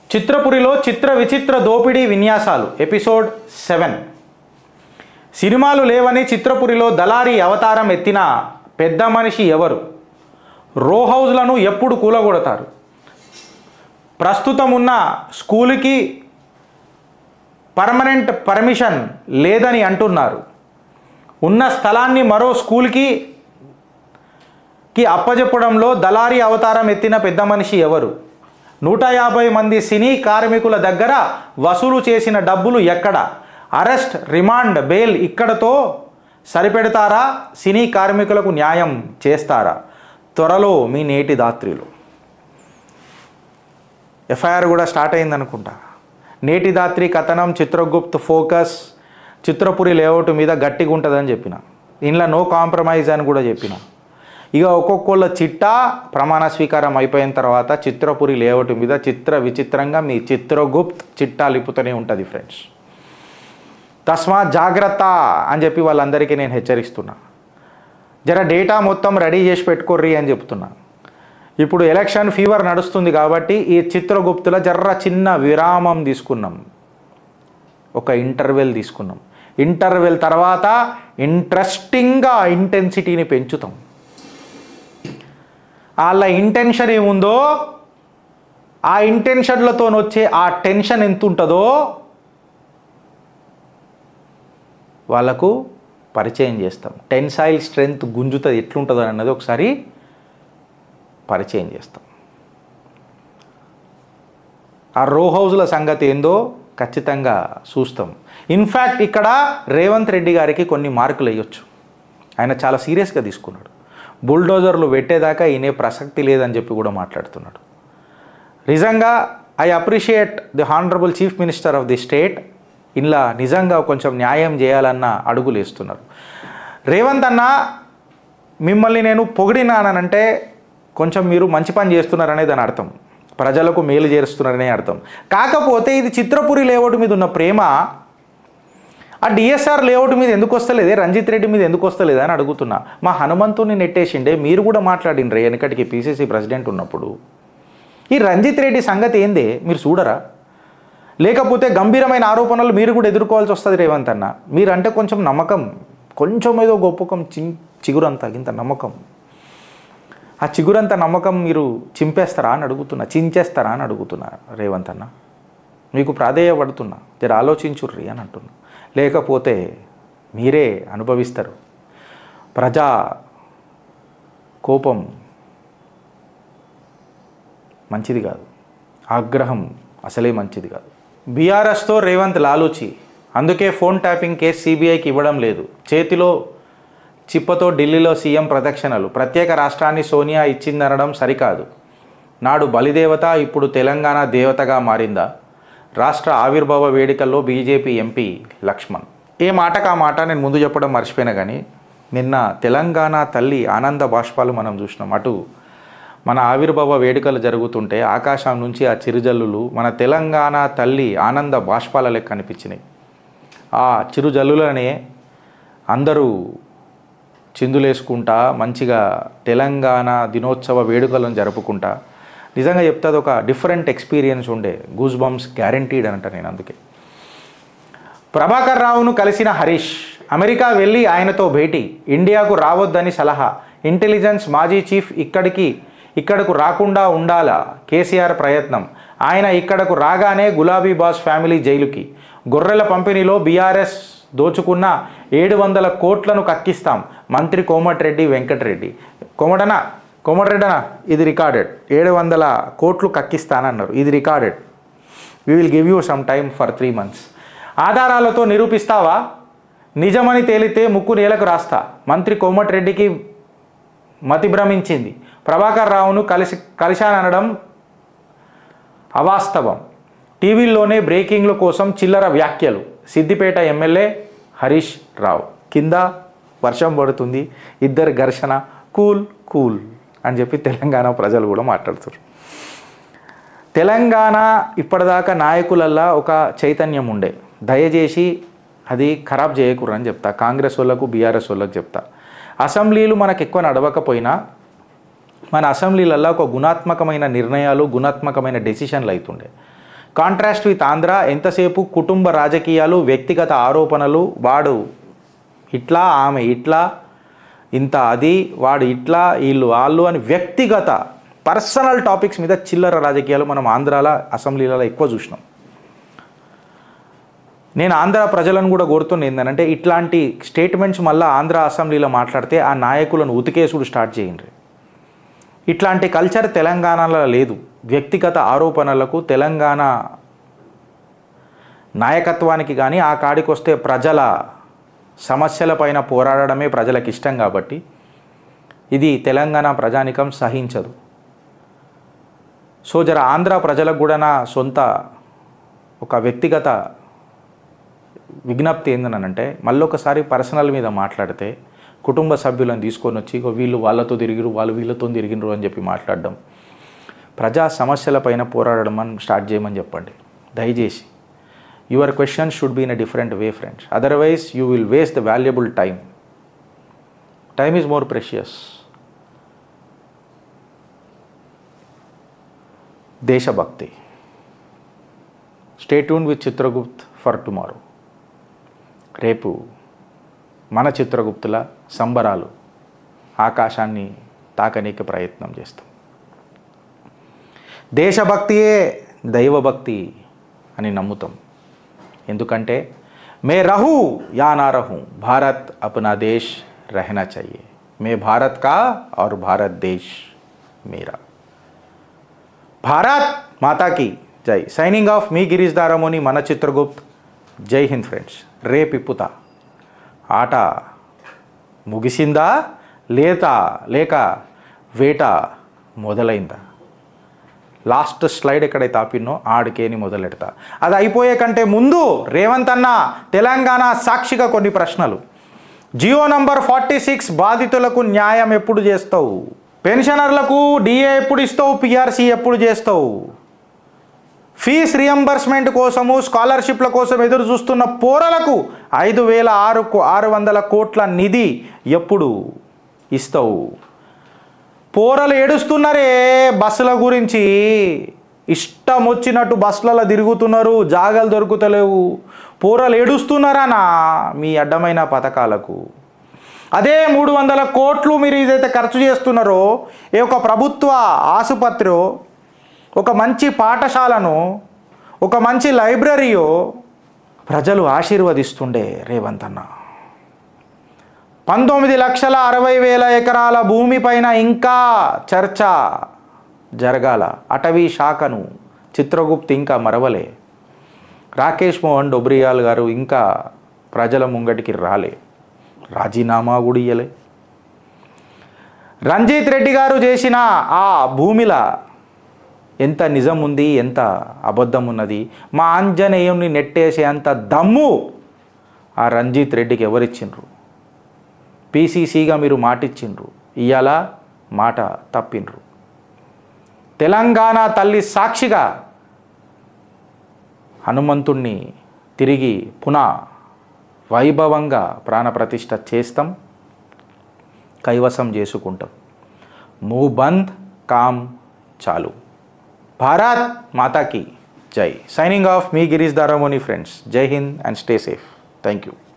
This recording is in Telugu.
చిత్రపురిలో చిత్ర విచిత్ర దోపిడీ విన్యాసాలు ఎపిసోడ్ సెవెన్ సినిమాలు లేవని చిత్రపురిలో దళారీ అవతారం ఎత్తిన పెద్ద మనిషి ఎవరు రో హౌజ్లను ఎప్పుడు కూలగొడతారు ప్రస్తుతం ఉన్న స్కూలుకి పర్మనెంట్ పర్మిషన్ లేదని అంటున్నారు ఉన్న స్థలాన్ని మరో స్కూల్కి కి అప్పజెప్పడంలో దళారీ అవతారం ఎత్తిన పెద్ద మనిషి ఎవరు నూట యాభై మంది సినీ కార్మికుల దగ్గర వసూలు చేసిన డబ్బులు ఎక్కడ అరెస్ట్ రిమాండ్ బెయిల్ ఇక్కడతో సరిపెడతారా సినీ కార్మికులకు న్యాయం చేస్తారా త్వరలో మీ నేటి దాత్రిలో ఎఫ్ఐఆర్ కూడా స్టార్ట్ అయింది అనుకుంటా నేటి దాత్రి కథనం చిత్రగుప్త్ ఫోకస్ చిత్రపురి లేఅవుట్ మీద గట్టిగా ఉంటుందని చెప్పిన ఇంట్లో నో కాంప్రమైజ్ అని కూడా చెప్పిన ఇక ఒక్కొక్కళ్ళ చిట్టా ప్రమాణ స్వీకారం అయిపోయిన తర్వాత చిత్రపురి లేఅవుట్ మీద చిత్ర విచిత్రంగా మీ చిత్రగుప్త్ చిట్టా లిపుతూనే ఉంటుంది ఫ్రెండ్స్ తస్మాత్ జాగ్రత్త అని చెప్పి వాళ్ళందరికీ నేను హెచ్చరిస్తున్నా జర డేటా మొత్తం రెడీ చేసి పెట్టుకోర్రి అని చెప్తున్నా ఇప్పుడు ఎలక్షన్ ఫీవర్ నడుస్తుంది కాబట్టి ఈ చిత్రగుప్తుల జర్ర చిన్న విరామం తీసుకున్నాం ఒక ఇంటర్వెల్ తీసుకున్నాం ఇంటర్వెల్ తర్వాత ఇంట్రెస్టింగ్గా ఇంటెన్సిటీని పెంచుతాం వాళ్ళ ఇంటెన్షన్ ఏముందో ఆ ఇంటెన్షన్లతో వచ్చే ఆ టెన్షన్ ఎంత ఉంటుందో వాళ్ళకు పరిచయం చేస్తాం టెన్సైల్ స్ట్రెంగ్త్ గుంజుతుంది ఎట్లుంటుంది అన్నది ఒకసారి పరిచయం చేస్తాం ఆ రో హౌజ్ల సంగతి ఏందో ఖచ్చితంగా చూస్తాం ఇన్ఫ్యాక్ట్ ఇక్కడ రేవంత్ రెడ్డి గారికి కొన్ని మార్కులు వేయొచ్చు ఆయన చాలా సీరియస్గా తీసుకున్నాడు బుల్డోజర్లు పెట్టేదాకా ఈయనే ప్రసక్తి లేదని చెప్పి కూడా మాట్లాడుతున్నాడు నిజంగా I appreciate the honourable chief minister of the state ఇలా నిజంగా కొంచెం న్యాయం చేయాలన్న అడుగులు వేస్తున్నారు రేవంత్ అన్న మిమ్మల్ని నేను పొగిడినానంటే కొంచెం మీరు మంచి పని చేస్తున్నారనే దాని అర్థం ప్రజలకు మేలు చేస్తున్నారనే అర్థం కాకపోతే ఇది చిత్రపురి లేఅవుట్ మీద ఉన్న ప్రేమ ఆ డిఎస్ఆర్ లేఅవుట్ మీద ఎందుకు వస్తలేదే రంజిత్ రెడ్డి మీద ఎందుకు వస్తలేదా అని అడుగుతున్నా మా హనుమంతుని నెట్టేసిండే మీరు కూడా మాట్లాడిండ్రే వెనకటికి పీసీసీ ప్రెసిడెంట్ ఉన్నప్పుడు ఈ రంజిత్ రెడ్డి సంగతి ఏందే మీరు చూడరా లేకపోతే గంభీరమైన ఆరోపణలు మీరు కూడా ఎదుర్కోవాల్సి వస్తుంది రేవంత్ అన్న మీరంటే కొంచెం నమ్మకం కొంచెం ఏదో గొప్పకం చి చిగురంత ఇంత నమ్మకం ఆ చిగురంత నమ్మకం మీరు చింపేస్తారా అని అడుగుతున్నా చించేస్తారా అని అడుగుతున్నా రేవంత్ అన్న మీకు ప్రాధేయపడుతున్నా జర ఆలోచించుర్రి అని అంటున్నా లేకపోతే మీరే అనుభవిస్తారు ప్రజా కోపం మంచిది కాదు ఆగ్రహం అసలే మంచిది కాదు బీఆర్ఎస్తో రేవంత్ లాలూచి అందుకే ఫోన్ ట్యాపింగ్ కేసు సిబిఐకి ఇవ్వడం లేదు చేతిలో చిప్పతో ఢిల్లీలో సీఎం ప్రదక్షిణలు ప్రత్యేక రాష్ట్రాన్ని సోనియా ఇచ్చిందనడం సరికాదు నాడు బలిదేవత ఇప్పుడు తెలంగాణ దేవతగా మారిందా రాష్ట్ర ఆవిర్భావ వేడుకల్లో బీజేపీ ఎంపీ లక్ష్మణ్ ఏ మాటకు ఆ మాట నేను ముందు చెప్పడం మర్చిపోయినా కానీ నిన్న తెలంగాణ తల్లి ఆనంద బాష్పాలు మనం చూసినాం అటు మన ఆవిర్భావ వేడుకలు జరుగుతుంటే ఆకాశం నుంచి ఆ చిరుజల్లులు మన తెలంగాణ తల్లి ఆనంద బాష్పాల లెక్క అనిపించినాయి ఆ చిరుజల్లులనే అందరూ చిందులేసుకుంటా మంచిగా తెలంగాణ దినోత్సవ వేడుకలను జరుపుకుంటా నిజంగా చెప్తే అది ఒక డిఫరెంట్ ఎక్స్పీరియన్స్ ఉండే గూస్ బంప్స్ గ్యారంటీడ్ అంట నేను అందుకే ప్రభాకర్ రావును కలిసిన హరీష్ అమెరికా వెళ్ళి ఆయనతో భేటీ ఇండియాకు రావద్దని సలహా ఇంటెలిజెన్స్ మాజీ చీఫ్ ఇక్కడికి ఇక్కడకు రాకుండా ఉండాలా కేసీఆర్ ప్రయత్నం ఆయన ఇక్కడకు రాగానే గులాబీ బాస్ ఫ్యామిలీ జైలుకి గొర్రెల పంపిణీలో బీఆర్ఎస్ దోచుకున్న ఏడు వందల కోట్లను కక్కిస్తాం మంత్రి కోమటిరెడ్డి వెంకటరెడ్డి కోమటనా కోమటిరెడ్డనా ఇది రికార్డెడ్ ఏడు వందల కోట్లు కక్కిస్తానన్నారు ఇది recorded we will give you some time for three months ఆధారాలతో నిరూపిస్తావా నిజమని తేలితే ముక్కు నేలకు రాస్తా మంత్రి కోమటిరెడ్డికి మతి భ్రమించింది ప్రభాకర్ రావును కలిసి కలిశాననడం అవాస్తవం టీవీల్లోనే బ్రేకింగ్ల కోసం చిల్లర వ్యాఖ్యలు సిద్దిపేట ఎమ్మెల్యే హరీష్ రావు కింద వర్షం పడుతుంది ఇద్దరు ఘర్షణ కూల్ కూల్ అని చెప్పి తెలంగాణ ప్రజలు కూడా మాట్లాడుతారు తెలంగాణ ఇప్పటిదాకా నాయకులల్లా ఒక చైతన్యం ఉండే దయచేసి అది ఖరాబ్ చేయకూడదని చెప్తా కాంగ్రెస్ వాళ్ళకు బీఆర్ఎస్ వాళ్ళకు చెప్తా అసెంబ్లీలు మనకు ఎక్కువ నడవకపోయినా మన అసెంబ్లీలల్లో ఒక గుణాత్మకమైన నిర్ణయాలు గుణాత్మకమైన డెసిషన్లు అవుతుండే కాంట్రాస్ట్ విత్ ఆంధ్ర ఎంతసేపు కుటుంబ రాజకీయాలు వ్యక్తిగత ఆరోపణలు వాడు ఇట్లా ఆమె ఇట్లా ఇంత అది వాడు ఇట్లా వీళ్ళు వాళ్ళు అని వ్యక్తిగత పర్సనల్ టాపిక్స్ మీద చిల్లర రాజకీయాలు మనం ఆంధ్రాల అసెంబ్లీలలో ఎక్కువ చూసినాం నేను ఆంధ్ర ప్రజలను కూడా కోరుతున్న ఏంటంటే ఇట్లాంటి స్టేట్మెంట్స్ మళ్ళీ ఆంధ్ర అసెంబ్లీలో మాట్లాడితే ఆ నాయకులను ఉతికేసుడు స్టార్ట్ చేయండి ఇట్లాంటి కల్చర్ తెలంగాణలో లేదు వ్యక్తిగత ఆరోపణలకు తెలంగాణ నాయకత్వానికి కానీ ఆ కాడికి వస్తే ప్రజల సమస్యలపైన పోరాడడమే ప్రజలకు ఇష్టం కాబట్టి ఇది తెలంగాణ ప్రజానికం సహించదు సో జర ఆంధ్ర ప్రజలకు కూడా నా సొంత ఒక వ్యక్తిగత విజ్ఞప్తి ఏందనంటే మళ్ళొకసారి పర్సనల్ మీద మాట్లాడితే కుటుంబ సభ్యులను తీసుకొని వచ్చి "ఇగో వీళ్ళు వాళ్ళతో తిరిగిరు వాళ్ళు వీళ్ళతో తిరిగిరు అని చెప్పి మాట్లాడడం ప్రజా సమస్యలపైన పోరాడడం అని స్టార్ట్ చేయమని చెప్పండి దయచేసి your question should be in a different way friends otherwise you will waste the valuable time time is more precious దేశభక్తి stay tune with Chitragupt for tomorrow రేపు మన చిత్రగుప్తుల సంబరాలు ఆకాశాన్ని తాకనీకి ప్రయత్నం చేస్తాం దేశభక్తియే దైవభక్తి అని నమ్ముతాం ఎందుకంటే మే రహూ యా నా రహూ భారత్ అప్నా దేశ్ रहना चाहिए मैं भारत का और भारत देश मेरा భారత్ మాతాకి జై సైనింగ్ ఆఫ్ మీ గిరీష్ దారమోని మన చిత్రగుప్త్ జై హింద్ ఫ్రెండ్స్ రేపిప్పుత ఆట ముగిసిందా లేత లేక వేట మొదలైందా లాస్ట్ స్లైడ్ ఎక్కడైతే ఆపినో ఆడికేని మొదలెడతా అది అయిపోయే కంటే ముందు రేవంత్ అన్న తెలంగాణ సాక్షిగా కొన్ని ప్రశ్నలు జియో నంబర్ ఫార్టీ సిక్స్ బాధితులకు న్యాయం ఎప్పుడు చేస్తావు పెన్షనర్లకు డిఏ ఎప్పుడు ఇస్తావు పిఆర్సీ ఎప్పుడు చేస్తావు ఫీజ్ రియంబర్స్మెంట్ కోసము స్కాలర్షిప్ల కోసం ఎదురు చూస్తున్న పోరలకు ఐదు వేల ఆరు కో- ఆరు వందల కోట్ల నిధి ఎప్పుడు ఇస్తావు పోరలు ఏడుస్తున్నారే బస్సుల గురించి ఇష్టం వచ్చినట్టు బస్సులలో తిరుగుతున్నారు జాగాలు దొరుకుతలేవు పోరలు ఏడుస్తున్నారానా మీ అడ్డమైన పథకాలకు అదే మూడు వందల కోట్లు మీరు ఏదైతే ఖర్చు చేస్తున్నారో ఏ ఒక ప్రభుత్వ ఆసుపత్రి ఒక మంచి పాఠశాలను ఒక మంచి లైబ్రరీయో ప్రజలు ఆశీర్వదిస్తుండే రేవంత్ అన్న పంతొమ్మిది లక్షల అరవై వేల ఎకరాల భూమిపైన ఇంకా చర్చ జరగాల అటవీ శాఖను చిత్రగుప్త్ ఇంకా మరవలే రాకేష్ మోహన్ డొబ్రియాల్ గారు ఇంకా ప్రజల ముంగటికి రాలే రాజీనామా కూడా ఇయ్యలే రంజిత్ రెడ్డి గారు చేసిన ఆ భూమిల ఎంత నిజం ఉంది ఎంత అబద్ధం ఉన్నది మా ఆంజనేయుని నెట్టేసే అంత దమ్ము ఆ రంజిత్ రెడ్డికి ఎవరిచ్చిండ్రు పీసీసీగా మీరు మాటిచ్చిండ్రు ఇవాళ మాట తప్పిండ్రు తెలంగాణ తల్లి సాక్షిగా హనుమంతుణ్ణి తిరిగి పునః వైభవంగా ప్రాణప్రతిష్ఠ చేస్తాం కైవసం చేసుకుంటాం మూవ్ బంద్ కామ్ చాలు భారత్ మాతాకి జై సైనింగ్ ఆఫ్ మీ గిరీష్ దారామోని ఫ్రెండ్స్ జై హింద్ and stay safe thank you